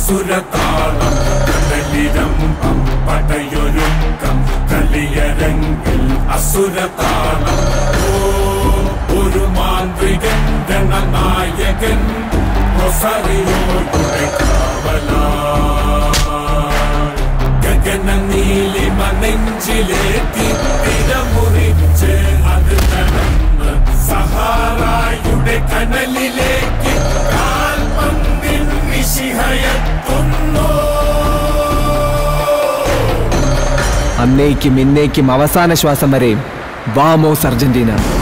അസുരതാളം കടലിരം പടയൊരുക്കം കളിയരങ്ങിൽ അസുരതാളം ഓ ഒരു മാന്ത്രികൻ രണനായകൻ റൊസറിയോയുടെ കാവലാ ഗഗന നീലിമ നെഞ്ചിലേറ്റി തിരമുറിച്ച് അത് നടന്ന് സഹാറായുടെ കനലിലേക്ക് കാൽപന്തിൻ വിശിഹയത്തുന്നു അന്നേക്കും ഇന്നേക്കും അവസാന ശ്വാസം വരെയും വാമോസ് അർജന്റീന